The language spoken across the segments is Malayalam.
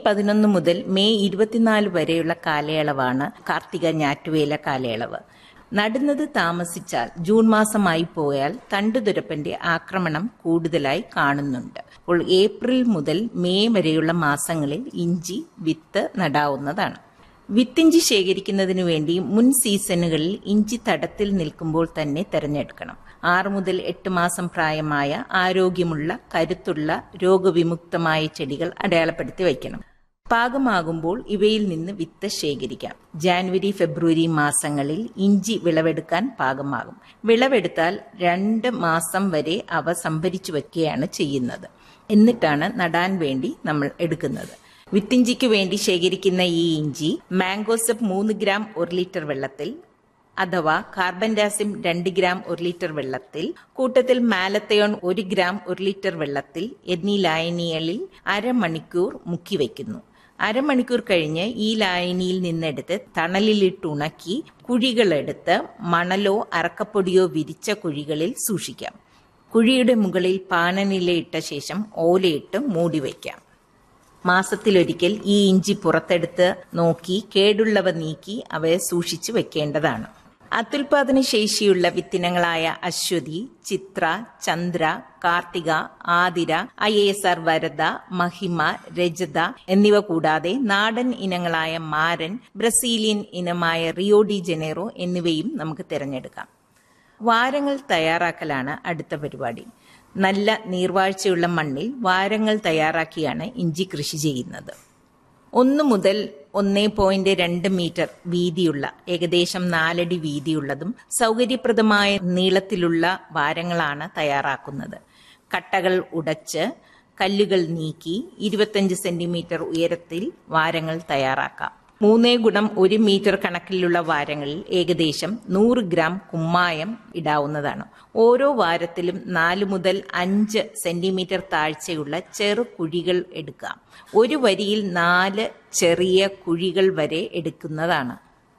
പതിനൊന്ന് മുതൽ മെയ് ഇരുപത്തിനാല് വരെയുള്ള കാലയളവാണ് കാർത്തിക ഞാറ്റുവേല കാലയളവ് നടുന്നത് താമസിച്ചാൽ ജൂൺ മാസമായി പോയാൽ തണ്ടുതുരപ്പന്റെ ആക്രമണം കൂടുതലായി കാണുന്നുണ്ട് അപ്പോൾ ഏപ്രിൽ മുതൽ മെയ് വരെയുള്ള മാസങ്ങളിൽ ഇഞ്ചി വിത്ത് നടാവുന്നതാണ് വിത്തിഞ്ചി ശേഖരിക്കുന്നതിനു വേണ്ടി മുൻ സീസണുകളിൽ ഇഞ്ചി തടത്തിൽ നിൽക്കുമ്പോൾ തന്നെ തെരഞ്ഞെടുക്കണം ആറ് മുതൽ എട്ട് മാസം പ്രായമായ ആരോഗ്യമുള്ള കരുത്തുള്ള രോഗവിമുക്തമായ ചെടികൾ അടയാളപ്പെടുത്തി വയ്ക്കണം പാകമാകുമ്പോൾ ഇവയിൽ നിന്ന് വിത്ത് ശേഖരിക്കാം ജാനുവരി ഫെബ്രുവരി മാസങ്ങളിൽ ഇഞ്ചി വിളവെടുക്കാൻ പാകമാകും വിളവെടുത്താൽ രണ്ട് മാസം വരെ അവ സംഭരിച്ചു വയ്ക്കുകയാണ് ചെയ്യുന്നത് എന്നിട്ടാണ് നടാൻ വേണ്ടി നമ്മൾ എടുക്കുന്നത് വിത്തിഞ്ചിക്ക് വേണ്ടി ശേഖരിക്കുന്ന ഈ ഇഞ്ചി മാംഗോസപ്പ് മൂന്ന് ഗ്രാം ഒരു ലിറ്റർ വെള്ളത്തിൽ അഥവാ കാർബൻ ഡാസിം രണ്ട് ഗ്രാം ഒരു ലിറ്റർ വെള്ളത്തിൽ കൂട്ടത്തിൽ മാലത്തയോൺ ഒരു ഗ്രാം ഒരു ലിറ്റർ വെള്ളത്തിൽ എന്നീ ലായനികളിൽ അരമണിക്കൂർ മുക്കി വയ്ക്കുന്നു അരമണിക്കൂർ കഴിഞ്ഞ് ഈ ലായനിയിൽ നിന്നെടുത്ത് തണലിലിട്ട് ഉണക്കി കുഴികളെടുത്ത് മണലോ അറക്കപ്പൊടിയോ വിരിച്ച കുഴികളിൽ സൂക്ഷിക്കാം കുഴിയുടെ മുകളിൽ പാനനില ഇട്ട ശേഷം ഓലയിട്ട് മൂടി വയ്ക്കാം മാസത്തിലൊരിക്കൽ ഈ ഇഞ്ചി പുറത്തെടുത്ത് നോക്കി കേടുള്ളവ നീക്കി അവയെ സൂക്ഷിച്ചു വെക്കേണ്ടതാണ് അത്യുൽപാദന ശേഷിയുള്ള വിത്തിനങ്ങളായ Aswathi Chithra Chandra Karthika Athira I S R Varada Mahima Rajatha എന്നിവ കൂടാതെ നാടൻ ഇനങ്ങളായ മാരൻ ബ്രസീലിയൻ ഇനമായ റിയോ ഡി ജനേറോ എന്നിവയും നമുക്ക് തിരഞ്ഞെടുക്കാം വാരങ്ങൾ തയ്യാറാക്കലാണ് അടുത്ത പരിപാടി നല്ല നീർവാഴ്ചയുള്ള മണ്ണിൽ വാരങ്ങൾ തയ്യാറാക്കിയാണ് ഇഞ്ചി കൃഷി ചെയ്യുന്നത് ഒന്ന് മുതൽ ഒന്നേ പോയിന്റ് രണ്ട് മീറ്റർ വീതിയുള്ള ഏകദേശം നാലടി വീതിയുള്ളതും സൗകര്യപ്രദമായ നീളത്തിലുള്ള വാരങ്ങളാണ് തയ്യാറാക്കുന്നത് കട്ടകൾ ഉടച്ച് കല്ലുകൾ നീക്കി ഇരുപത്തഞ്ച് സെന്റിമീറ്റർ ഉയരത്തിൽ വാരങ്ങൾ തയ്യാറാക്കാം മൂന്നേ ഗുണം ഒരു മീറ്റർ കണക്കിലുള്ള വാരങ്ങളിൽ ഏകദേശം നൂറ് ഗ്രാം കുമ്മായം ഇടാവുന്നതാണ് ഓരോ വാരത്തിലും നാല് മുതൽ അഞ്ച് സെന്റിമീറ്റർ താഴ്ചയുള്ള ചെറു കുഴികൾ എടുക്കാം ഒരു വരിയിൽ നാല് ചെറിയ കുഴികൾ വരെ എടുക്കുന്നതാണ്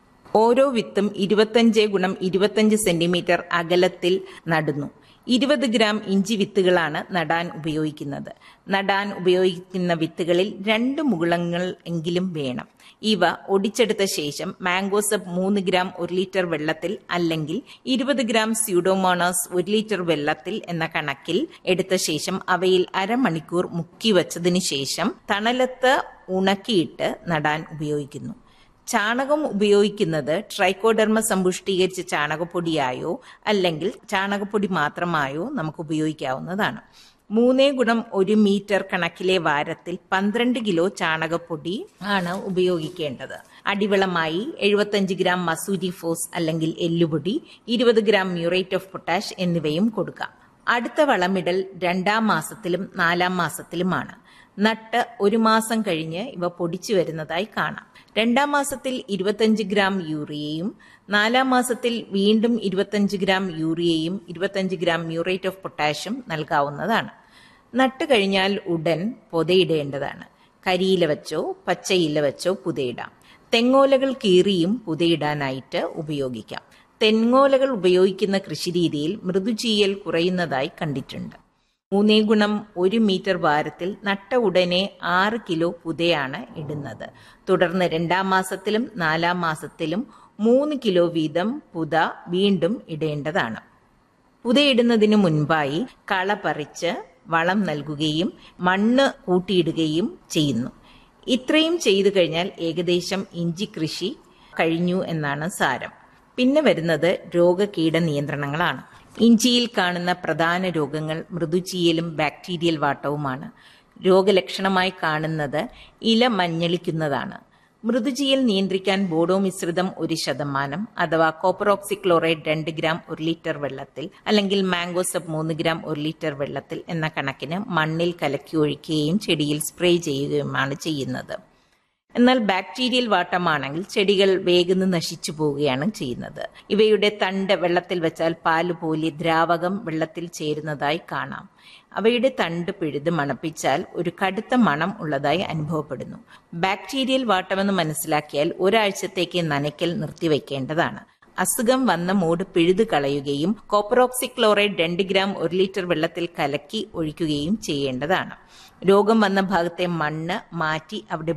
ഓരോ വിത്തും ഇരുപത്തഞ്ച് ഗുണം ഇരുപത്തഞ്ച് സെന്റിമീറ്റർ അകലത്തിൽ നടുന്നു ഇരുപത് ഗ്രാം ഇഞ്ചി വിത്തുകളാണ് നടാൻ ഉപയോഗിക്കുന്നത് നടാൻ ഉപയോഗിക്കുന്ന വിത്തുകളിൽ രണ്ട് മുകുളങ്ങൾ എങ്കിലും വേണം ഇവ ഒടിച്ചെടുത്ത ശേഷം മാംഗോസപ്പ് മൂന്ന് ഗ്രാം ഒരു ലിറ്റർ വെള്ളത്തിൽ അല്ലെങ്കിൽ ഇരുപത് ഗ്രാം സ്യൂഡോമോണോസ് ഒരു ലിറ്റർ വെള്ളത്തിൽ എന്ന കണക്കിൽ എടുത്ത ശേഷം അവയിൽ അരമണിക്കൂർ മുക്കി വച്ചതിന് ശേഷം തണലത്ത് ഉണക്കിയിട്ട് നടാൻ ഉപയോഗിക്കുന്നു ചാണകം ഉപയോഗിക്കുന്നത് ട്രൈക്കോഡർമ സമ്പുഷ്ടീകരിച്ച ചാണകപ്പൊടിയായോ അല്ലെങ്കിൽ ചാണകപ്പൊടി മാത്രമായോ നമുക്ക് ഉപയോഗിക്കാവുന്നതാണ് മൂന്നേ ഗുണം ഒരു മീറ്റർ കണക്കിലെ വാരത്തിൽ പന്ത്രണ്ട് കിലോ ചാണകപ്പൊടി ആണ് ഉപയോഗിക്കേണ്ടത് അടിവളമായി എഴുപത്തഞ്ച് ഗ്രാം മസൂരി ഫോസ് അല്ലെങ്കിൽ എല്ലുപൊടി ഇരുപത് ഗ്രാം മ്യൂറേറ്റ് ഓഫ് പൊട്ടാഷ് എന്നിവയും കൊടുക്കാം അടുത്ത വളമിടൽ രണ്ടാം മാസത്തിലും നാലാം മാസത്തിലുമാണ് നട്ട് ഒരു മാസം കഴിഞ്ഞ് ഇവ പൊടിച്ചു വരുന്നതായി കാണാം രണ്ടാം മാസത്തിൽ ഇരുപത്തഞ്ച് ഗ്രാം യൂറിയയും നാലാം മാസത്തിൽ വീണ്ടും ഇരുപത്തഞ്ച് ഗ്രാം യൂറിയയും ഇരുപത്തഞ്ച് ഗ്രാം മ്യൂറേറ്റ് ഓഫ് പൊട്ടാഷ്യം നൽകാവുന്നതാണ് നട്ട് കഴിഞ്ഞാൽ ഉടൻ പുതയിടേണ്ടതാണ് കരിയില വെച്ചോ പച്ചയില വെച്ചോ പുതയിടാം തെങ്ങോലകൾ കീറിയും പുതയിടാനായിട്ട് ഉപയോഗിക്കാം തെങ്ങോലകൾ ഉപയോഗിക്കുന്ന കൃഷിരീതിയിൽ മൃദുചീയൽ കുറയുന്നതായി കണ്ടിട്ടുണ്ട് മൂന്നേ ഗുണം ഒരു മീറ്റർ ഭാരത്തിൽ നട്ട ഉടനെ ആറ് കിലോ പുതയാണ് ഇടുന്നത് തുടർന്ന് രണ്ടാം മാസത്തിലും നാലാം മാസത്തിലും മൂന്ന് കിലോ വീതം പുത വീണ്ടും ഇടേണ്ടതാണ് പുതയിടുന്നതിന് മുൻപായി കള പറിച്ച് വളം നൽകുകയും മണ്ണ് കൂട്ടിയിടുകയും ചെയ്യുന്നു ഇത്രയും ചെയ്തു കഴിഞ്ഞാൽ ഏകദേശം ഇഞ്ചി കൃഷി കഴിഞ്ഞു എന്നാണ് സാരം പിന്നെ വരുന്നത് രോഗകീട നിയന്ത്രണങ്ങളാണ് ഇഞ്ചിയിൽ കാണുന്ന പ്രധാന രോഗങ്ങൾ മൃദുചീയലും ബാക്ടീരിയൽ വാട്ടവുമാണ് രോഗലക്ഷണമായി കാണുന്നത് ഇല മഞ്ഞളിക്കുന്നതാണ് മൃദുചീയൽ നിയന്ത്രിക്കാൻ ബോഡോ മിശ്രിതം ഒരു ശതമാനം അഥവാ കോപ്പറോക്സിക്ലോറൈഡ് രണ്ട് ഗ്രാം ഒരു ലിറ്റർ വെള്ളത്തിൽ അല്ലെങ്കിൽ മാംഗോസപ്പ് മൂന്ന് ഗ്രാം ഒരു ലിറ്റർ വെള്ളത്തിൽ എന്ന കണക്കിന് മണ്ണിൽ കലക്കി ഒഴിക്കുകയും ചെടിയിൽ സ്പ്രേ ചെയ്യുകയുമാണ് ചെയ്യുന്നത് എന്നാൽ ബാക്ടീരിയൽ വാട്ടമാണെങ്കിൽ ചെടികൾ വേഗം നശിച്ചു പോവുകയാണ് ചെയ്യുന്നത് ഇവയുടെ തണ്ട് വെള്ളത്തിൽ വെച്ചാൽ പാല് പോലെ ദ്രാവകം വെള്ളത്തിൽ ചേരുന്നതായി കാണാം അവയുടെ തണ്ട് പിഴുത് മണപ്പിച്ചാൽ ഒരു കടുത്ത മണം ഉള്ളതായി അനുഭവപ്പെടുന്നു ബാക്ടീരിയൽ വാട്ടമെന്ന് മനസ്സിലാക്കിയാൽ ഒരാഴ്ചത്തേക്ക് നനയ്ക്കൽ നിർത്തിവെക്കേണ്ടതാണ് അസുഖം വന്ന മൂട് പിഴുതു കളയുകയും കോപ്പറോക്സിക്ലോറൈഡ് രണ്ട് ഗ്രാം ഒരു ലിറ്റർ വെള്ളത്തിൽ കലക്കി ഒഴിക്കുകയും ചെയ്യേണ്ടതാണ് രോഗം വന്ന ഭാഗത്തെ മണ്ണ് മാറ്റി അവിടെ